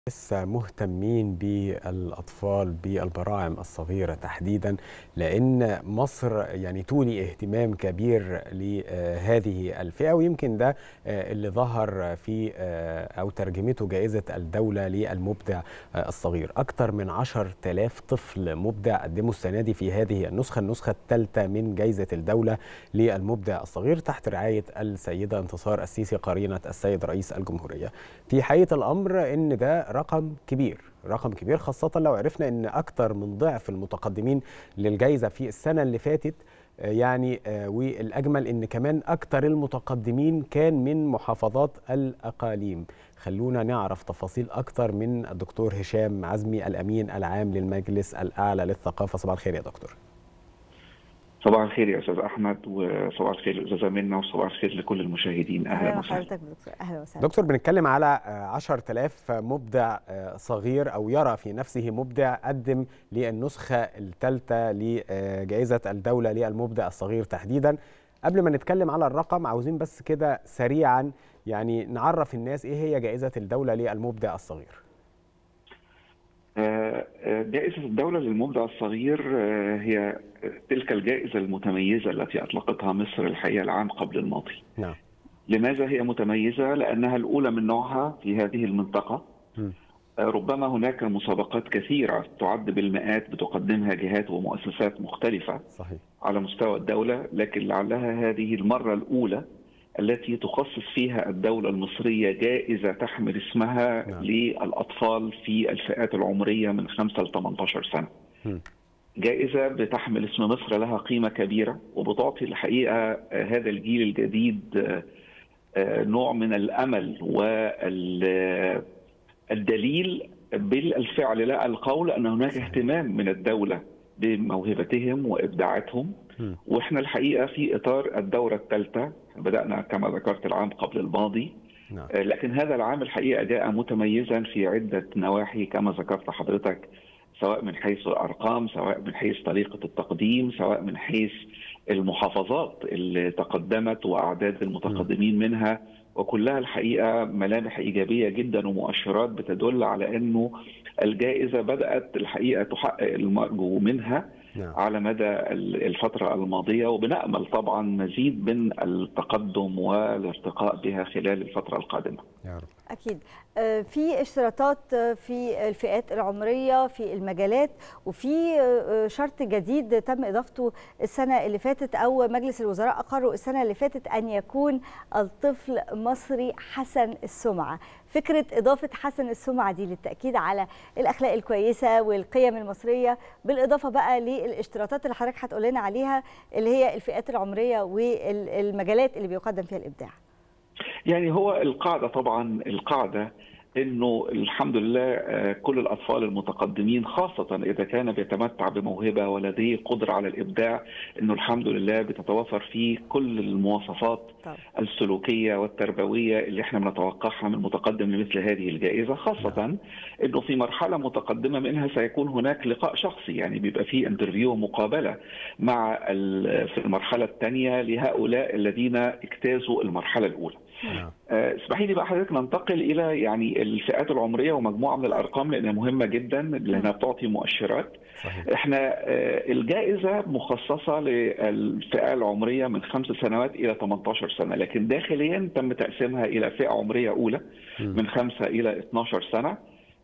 لسه مهتمين بالأطفال بالبراعم الصغيرة تحديدا لأن مصر يعني تولي اهتمام كبير لهذه الفئة ويمكن ده اللي ظهر في أو ترجمته جائزة الدولة للمبدع الصغير أكثر من عشر تلاف طفل مبدع قدموا السنة دي في هذه النسخة النسخة الثالثة من جائزة الدولة للمبدع الصغير تحت رعاية السيدة انتصار السيسي قرينة السيد رئيس الجمهورية في حقيقة الأمر أن ده رقم كبير رقم كبير خاصة لو عرفنا أن أكثر من ضعف المتقدمين للجائزة في السنة اللي فاتت يعني والأجمل أن كمان أكثر المتقدمين كان من محافظات الأقاليم خلونا نعرف تفاصيل أكثر من الدكتور هشام عزمي الأمين العام للمجلس الأعلى للثقافة صباح الخير يا دكتور صباح الخير يا استاذ احمد وصباح الخير استاذه منى وصباح الخير لكل المشاهدين اهلا وسهلا دكتور اهلا وسهلا دكتور بنتكلم على 10000 مبدع صغير او يرى في نفسه مبدع قدم للنسخه الثالثه لجائزه الدوله للمبدع الصغير تحديدا قبل ما نتكلم على الرقم عاوزين بس كده سريعا يعني نعرف الناس ايه هي جائزه الدوله للمبدع الصغير جائزة الدولة للمبدع الصغير هي تلك الجائزة المتميزة التي أطلقتها مصر الحقيقة العام قبل الماضي نعم لماذا هي متميزة؟ لأنها الأولى من نوعها في هذه المنطقة م. ربما هناك مسابقات كثيرة تعد بالمئات بتقدمها جهات ومؤسسات مختلفة صحيح. على مستوى الدولة لكن لعلها هذه المرة الأولى التي تخصص فيها الدولة المصرية جائزة تحمل اسمها نعم. للأطفال في الفئات العمرية من 5 ل 18 سنة م. جائزة بتحمل اسم مصر لها قيمة كبيرة وبتعطي الحقيقة هذا الجيل الجديد نوع من الأمل والدليل بالفعل لا القول أن هناك اهتمام من الدولة بموهبتهم وإبداعاتهم م. واحنا الحقيقه في اطار الدوره الثالثه بدانا كما ذكرت العام قبل الماضي نعم. لكن هذا العام الحقيقه جاء متميزا في عده نواحي كما ذكرت حضرتك سواء من حيث الارقام سواء من حيث طريقه التقديم سواء من حيث المحافظات اللي تقدمت واعداد المتقدمين منها وكلها الحقيقه ملامح ايجابيه جدا ومؤشرات بتدل على انه الجائزه بدات الحقيقه تحقق المرجو منها نعم. على مدى الفترة الماضية وبنأمل طبعا مزيد من التقدم والارتقاء بها خلال الفترة القادمة يا رب. أكيد في اشتراطات في الفئات العمرية في المجالات وفي شرط جديد تم إضافته السنة اللي فاتت أو مجلس الوزراء أقروا السنة اللي فاتت أن يكون الطفل مصري حسن السمعة فكرة إضافة حسن السمعة دي للتأكيد على الأخلاق الكويسة والقيم المصرية بالإضافة بقى للاشتراطات اللي حضرتك هتقول لنا عليها اللي هي الفئات العمرية والمجالات اللي بيقدم فيها الإبداع يعني هو القاعدة طبعا القاعدة انه الحمد لله كل الاطفال المتقدمين خاصه اذا كان بيتمتع بموهبه ولديه قدره على الابداع انه الحمد لله بتتوفر فيه كل المواصفات طبعا. السلوكيه والتربويه اللي احنا بنتوقعها من متقدم لمثل هذه الجائزه خاصه انه في مرحله متقدمه منها سيكون هناك لقاء شخصي يعني بيبقى فيه انترفيو مقابله مع في المرحله الثانيه لهؤلاء الذين اجتازوا المرحله الاولى. اسمحي لي بقى حضرتك ننتقل الى يعني الفئات العمريه ومجموعه من الارقام لانها مهمه جدا لانها بتعطي مؤشرات صحيح. احنا الجائزه مخصصه للفئه العمريه من خمس سنوات الى 18 سنه لكن داخليا تم تقسيمها الى فئه عمريه اولى من خمسه الى 12 سنه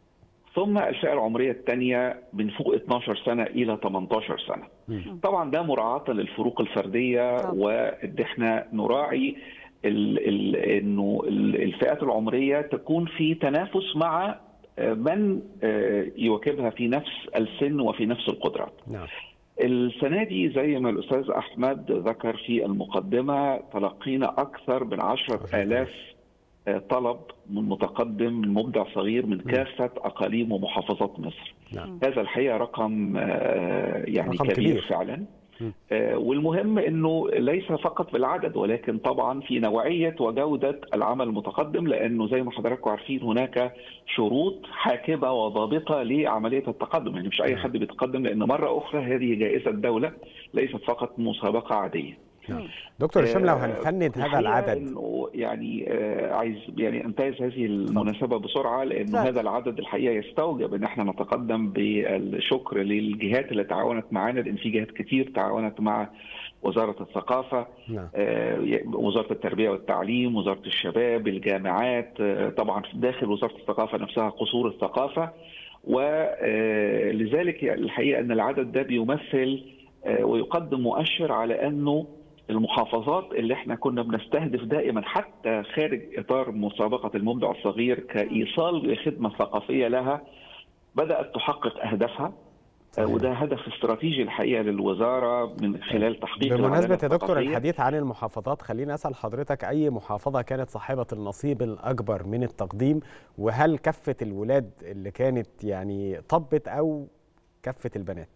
ثم الفئه العمريه الثانيه من فوق 12 سنه الى 18 سنه. م. طبعا ده مراعاه للفروق الفرديه وان احنا نراعي ال ال انه الفئات العمريه تكون في تنافس مع من يواكبها في نفس السن وفي نفس القدرات. نعم. السنه دي زي ما الاستاذ احمد ذكر في المقدمه تلقينا اكثر من 10000 طلب من متقدم من مبدع صغير من كافه اقاليم ومحافظات مصر. نعم. هذا الحقيقه رقم يعني رقم كبير, كبير. فعلا. م. والمهم انه ليس فقط بالعدد ولكن طبعا في نوعيه وجوده العمل المتقدم لانه زي ما حضراتكم عارفين هناك شروط حاكمه وضابطه لعمليه التقدم يعني مش اي حد بيتقدم لان مره اخرى هذه جائزه دوله ليست فقط مسابقه عاديه. نعم. دكتور هشام لو هنفند هذا العدد انه يعني آه عايز يعني انتهز هذه المناسبه بسرعه لانه هذا العدد الحقيقه يستوجب ان احنا نتقدم بالشكر للجهات اللي تعاونت معانا لان في جهات كتير تعاونت مع وزاره الثقافه نعم. آه وزاره التربيه والتعليم وزاره الشباب الجامعات آه طبعا داخل وزاره الثقافه نفسها قصور الثقافه ولذلك الحقيقه ان العدد ده بيمثل ويقدم مؤشر على انه المحافظات اللي احنا كنا بنستهدف دائما حتى خارج اطار مسابقه المبدع الصغير كايصال خدمه ثقافيه لها بدات تحقق اهدافها صحيح. وده هدف استراتيجي الحقيقه للوزاره من خلال تحقيق بمناسبه يا دكتور الحديث عن المحافظات خليني اسال حضرتك اي محافظه كانت صاحبه النصيب الاكبر من التقديم وهل كفه الولاد اللي كانت يعني طبت او كفه البنات؟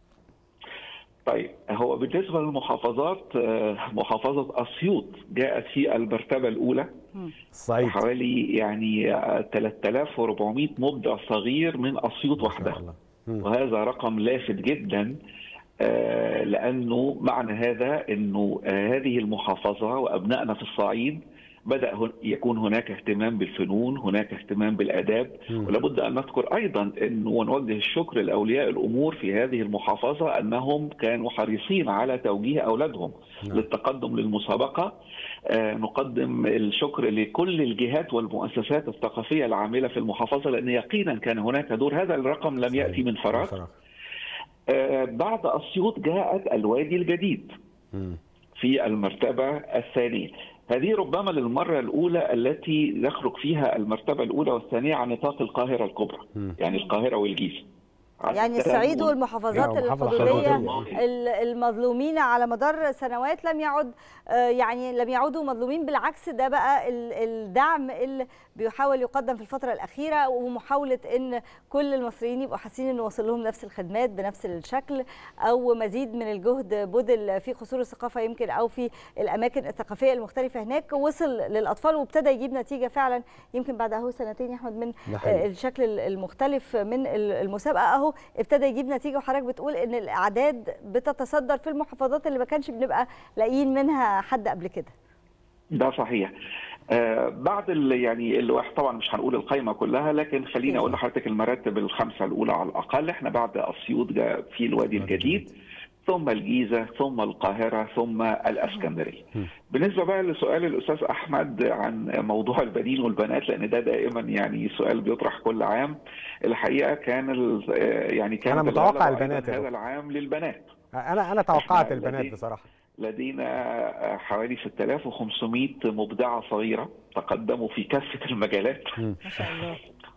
طيب هو بالنسبه للمحافظات محافظه اسيوط جاءت في المرتبه الاولى صحيح حوالي يعني 3400 مبدع صغير من اسيوط وحدها وهذا رقم لافت جدا لانه معنى هذا انه هذه المحافظه وابنائنا في الصعيد بدا يكون هناك اهتمام بالفنون هناك اهتمام بالاداب ولابد ان نذكر ايضا انه ونوجه الشكر لاولياء الامور في هذه المحافظه انهم كانوا حريصين على توجيه اولادهم نعم. للتقدم للمسابقه آه نقدم الشكر لكل الجهات والمؤسسات الثقافيه العامله في المحافظه لان يقينا كان هناك دور هذا الرقم لم ياتي من فراغ آه بعد اسيوط جاءت الوادي الجديد م. في المرتبه الثانيه هذه ربما للمرة الأولى التي يخرج فيها المرتبة الأولى والثانية عن نطاق القاهرة الكبرى م. يعني القاهرة والجيزة يعني الصعيد والمحافظات الحدودية المظلومين على مدار سنوات لم يعد يعني لم يعودوا مظلومين بالعكس ده بقى الدعم اللي بيحاول يقدم في الفترة الأخيرة ومحاولة إن كل المصريين يبقوا حاسين إنه وصل لهم نفس الخدمات بنفس الشكل أو مزيد من الجهد بذل في قصور الثقافة يمكن أو في الأماكن الثقافية المختلفة هناك وصل للأطفال وابتدى يجيب نتيجة فعلا يمكن بعد أهو سنتين يا أحمد من الشكل المختلف من المسابقة أهو ابتدى يجيب نتيجة وحضرتك بتقول إن الأعداد بتتصدر في المحافظات اللي ما كانش بنبقى لاقيين منها حد قبل كده ده صحيح آه بعد يعني الواحد طبعا مش هنقول القائمه كلها لكن خليني اقول لحضرتك المراتب الخمسه الاولى على الاقل احنا بعد اسيوط جاء في الوادي الجديد ثم الجيزه ثم القاهره ثم الاسكندريه. بالنسبه بقى لسؤال الاستاذ احمد عن موضوع البنين والبنات لان ده دائما يعني سؤال بيطرح كل عام الحقيقه كان يعني كان انا متوقع البنات هذا العام للبنات. انا انا توقعت البنات بصراحه. لدينا حوالي 6500 مبدعة صغيرة تقدموا في كافة المجالات ما شاء الله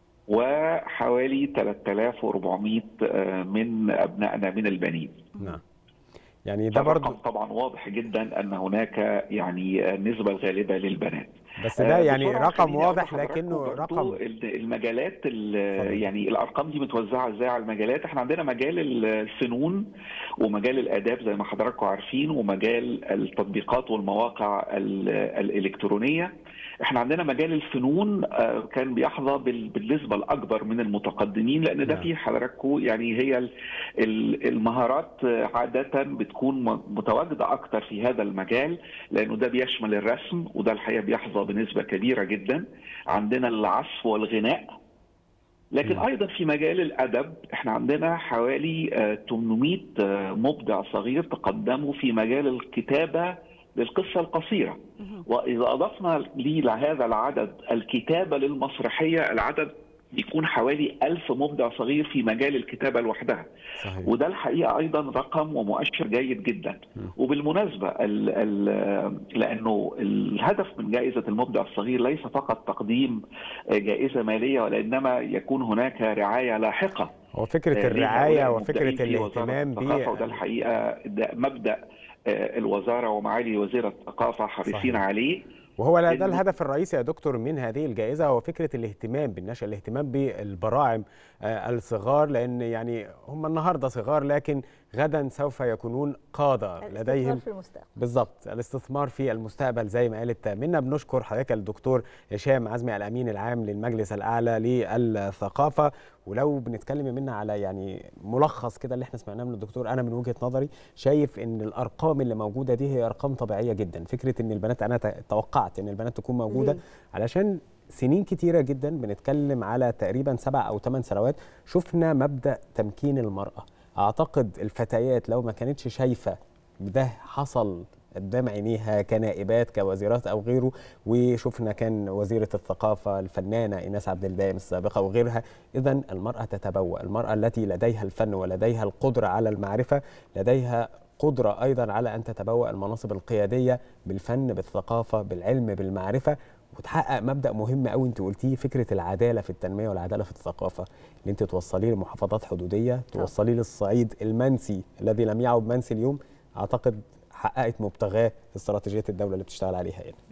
وحوالي 3400 من أبنائنا من البنين نعم يعني ده برضه طبعا واضح جدا أن هناك يعني النسبة الغالبة للبنات بس ده يعني رقم واضح لكنه رقم المجالات يعني الارقام دي متوزعه ازاي على المجالات احنا عندنا مجال الفنون ومجال الاداب زي ما حضراتكم عارفين ومجال التطبيقات والمواقع الالكترونيه احنا عندنا مجال الفنون كان بيحظى بالنسبه الاكبر من المتقدمين لان ده فيه حضراتكم يعني هي المهارات عاده بتكون متواجده اكتر في هذا المجال لانه ده بيشمل الرسم وده الحقيقه بيحظى بنسبه كبيره جدا عندنا العزف والغناء لكن ايضا في مجال الادب احنا عندنا حوالي 800 مبدع صغير تقدموا في مجال الكتابه للقصه القصيره واذا اضفنا لهذا العدد الكتابه للمسرحيه العدد بيكون حوالي ألف مبدع صغير في مجال الكتابة لوحدها صحيح. وده الحقيقة أيضا رقم ومؤشر جيد جدا م. وبالمناسبة ال ال لأنه الهدف من جائزة المبدع الصغير ليس فقط تقديم جائزة مالية وإنما يكون هناك رعاية لاحقة هو فكرة الرعاية وفكرة الاهتمام بيه وده الحقيقة ده مبدأ الوزارة ومعالي وزير الثقافة حريصين عليه وهو ده الهدف الرئيسي يا دكتور من هذه الجائزة هو فكرة الاهتمام بالنشأة الاهتمام بالبراعم الصغار لأن يعني هم النهاردة صغار لكن غدا سوف يكونون قاده لديهم في المستقبل بالظبط الاستثمار في المستقبل زي ما قالت منا بنشكر حضرتك الدكتور هشام عزمي الامين العام للمجلس الاعلى للثقافه ولو بنتكلم منا على يعني ملخص كده اللي احنا سمعناه من الدكتور انا من وجهه نظري شايف ان الارقام اللي موجوده دي هي ارقام طبيعيه جدا فكره ان البنات انا توقعت ان البنات تكون موجوده ليه؟ علشان سنين كتيره جدا بنتكلم على تقريبا سبع او ثمان سنوات شفنا مبدا تمكين المراه اعتقد الفتيات لو ما كانتش شايفه ده حصل قدام عينيها كنائبات كوزيرات او غيره وشفنا كان وزيره الثقافه الفنانه ايناس عبد الدائم السابقه وغيرها اذا المراه تتبوأ المراه التي لديها الفن ولديها القدره على المعرفه لديها قدره ايضا على ان تتبوأ المناصب القياديه بالفن بالثقافه بالعلم بالمعرفه وتحقق مبدا مهم قوي انت قلتيه فكره العداله في التنميه والعداله في الثقافه ان انت توصليه لمحافظات حدوديه توصليه للصعيد المنسي الذي لم يعد منسي اليوم اعتقد حققت مبتغاه استراتيجيه الدوله اللي بتشتغل عليها يعني